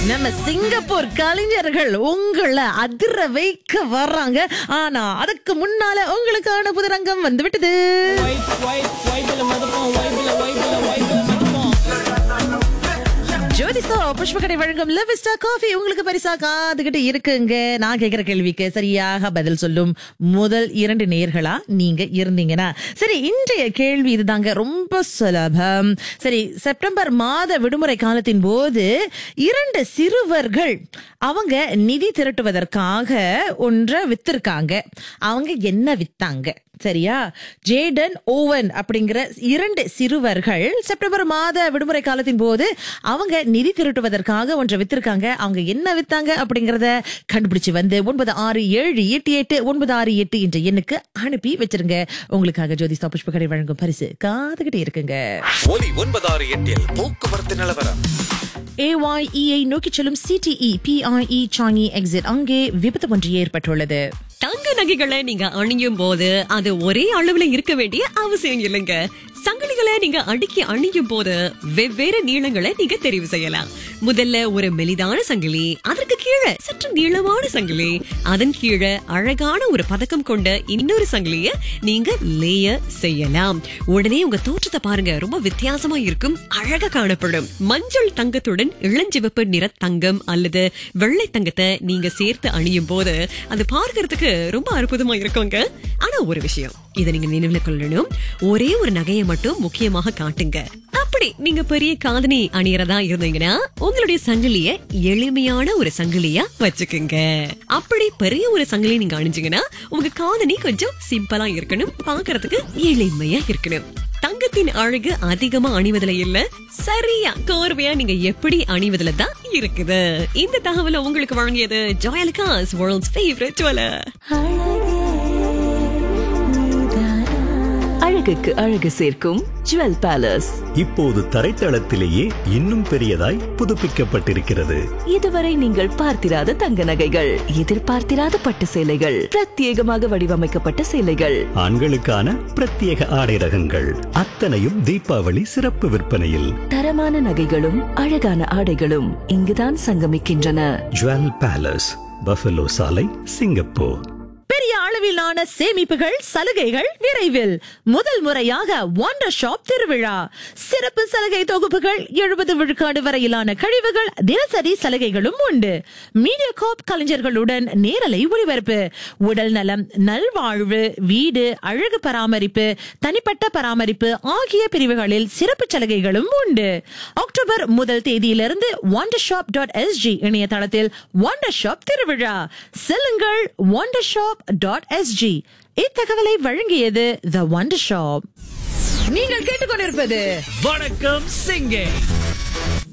நம்ம சிங்கப்பூர் கலைஞர்கள் உங்களை அதிர வைக்க வர்றாங்க ஆனா அதுக்கு முன்னால உங்களுக்கான புதுரங்கம் வந்து விட்டது ஜோதிஸ்தா புஷ்பக்கடை வழங்கும் லெவிஸ்டா காஃபி உங்களுக்கு பரிசா காதுகிட்டு இருக்குங்க நான் கேக்குற கேள்விக்கு சரியாக பதில் சொல்லும் முதல் இரண்டு நேர்களா நீங்க இருந்தீங்கன்னா சரி இன்றைய கேள்வி இதுதாங்க ரொம்ப சுலபம் சரி செப்டம்பர் மாத விடுமுறை காலத்தின் போது இரண்டு சிறுவர்கள் அவங்க நிதி திரட்டுவதற்காக ஒன்றை வித்திருக்காங்க அவங்க என்ன வித்தாங்க சரியா ஜேடன் ஓவன் அப்படிங்கிற இரண்டு சிறுவர்கள் செப்டம்பர் மாத விடுமுறை காலத்தின் போது அவங்க நிதி திரட்டுவதற்காக ஒன்றை வித்திருக்காங்க அவங்க என்ன வித்தாங்க அப்படிங்கறத கண்டுபிடிச்சு வந்து ஒன்பது ஆறு ஏழு எட்டு எட்டு ஒன்பது ஆறு எட்டு என்ற எண்ணுக்கு அனுப்பி வச்சிருங்க உங்களுக்காக ஜோதிஸ்தா புஷ்பகடை வழங்கும் பரிசு காத்துக்கிட்டே இருக்குங்க ஒலி ஒன்பதாறு எட்டில் போக்குவரத்து நிலவரம் ஏஒய்இஐ நோக்கி செல்லும் சிடிஇ பிஐஇ சாங்கி எக்ஸிட் அங்கே விபத்து ஒன்று ஏற்பட்டுள்ளது தங்க நகைகளை நீங்க அணியும் போது அது ஒரே அளவுல இருக்க வேண்டிய அவசியம் இல்லைங்க சங்கிலிகளை நீங்க அடுக்கி அணியும் போது வெவ்வேறு நீளங்களை நீங்க தெரிவு செய்யலாம் முதல்ல ஒரு மெலிதான சங்கிலி அதற்கு கீழே சற்று நீளமான சங்கிலி அதன் கீழே அழகான ஒரு பதக்கம் கொண்ட இன்னொரு சங்கிலிய நீங்க லேயர் செய்யலாம் உடனே உங்க தோற்றத்தை பாருங்க ரொம்ப வித்தியாசமா இருக்கும் அழகா காணப்படும் மஞ்சள் தங்கத்துடன் இளஞ்சிவப்பு நிற தங்கம் அல்லது வெள்ளை தங்கத்தை நீங்க சேர்த்து அணியும் போது அது பார்க்கறதுக்கு ரொம்ப அற்புதமா இருக்குங்க ஆனா ஒரு விஷயம் இதை நீங்க நினைவுல கொள்ளணும் ஒரே ஒரு நகையை மட்டும் முக்கியமாக காட்டுங்க அப்படி நீங்க பெரிய காதணி அணியறதா இருந்தீங்கன்னா உங்களுடைய சங்கிலிய எளிமையான ஒரு சங்கிலியா வச்சுக்குங்க அப்படி பெரிய ஒரு சங்கிலி நீங்க அணிஞ்சீங்கன்னா உங்க காதணி கொஞ்சம் சிம்பிளா இருக்கணும் பார்க்கறதுக்கு எளிமையா இருக்கணும் தங்கத்தின் அழகு அதிகமா அணிவதுல இல்ல சரியா கோர்வையா நீங்க எப்படி அணிவதுல தான் இருக்குது இந்த தகவலை உங்களுக்கு வழங்கியது ஜோயலுக்காஸ் வேர்ல்ட்ஸ் ஃபேவரட் ஜுவலர் அழகுக்கு அழகு சேர்க்கும் ஜுவல் பேலஸ் இப்போது தரைத்தளத்திலேயே இன்னும் பெரியதாய் புதுப்பிக்கப்பட்டிருக்கிறது இதுவரை நீங்கள் பார்த்திராத தங்க நகைகள் எதிர்பார்த்திராத பட்டு சேலைகள் பிரத்யேகமாக வடிவமைக்கப்பட்ட சேலைகள் ஆண்களுக்கான பிரத்யேக ஆடை ரகங்கள் அத்தனையும் தீபாவளி சிறப்பு விற்பனையில் தரமான நகைகளும் அழகான ஆடைகளும் இங்குதான் சங்கமிக்கின்றன ஜுவல் பேலஸ் பஃபலோ சாலை சிங்கப்பூர் பெரிய அளவிலான சேமிப்புகள் சலுகைகள் விரைவில் முதல் முறையாக ஒண்டர் ஷாப் திருவிழா சிறப்பு சலுகை தொகுப்புகள் எழுபது விழுக்காடு வரையிலான கழிவுகள் தினசரி சலுகைகளும் உண்டு மீடியா காப் கலைஞர்களுடன் நேரலை ஒளிபரப்பு உடல் நலம் நல்வாழ்வு வீடு அழகு பராமரிப்பு தனிப்பட்ட பராமரிப்பு ஆகிய பிரிவுகளில் சிறப்பு சலுகைகளும் உண்டு அக்டோபர் முதல் தேதியிலிருந்து ஒண்டர் ஷாப் டாட் எஸ்ஜி இணையதளத்தில் ஒண்டர் ஷாப் திருவிழா செல்லுங்கள் ஒண்டர் ஷாப் டாட் எஸ்ஜி இத்தகவலை வழங்கியது த ஒண்டர் ஷாப் நீங்கள் கேட்டுக்கொண்டிருப்பது வணக்கம் சிங்கே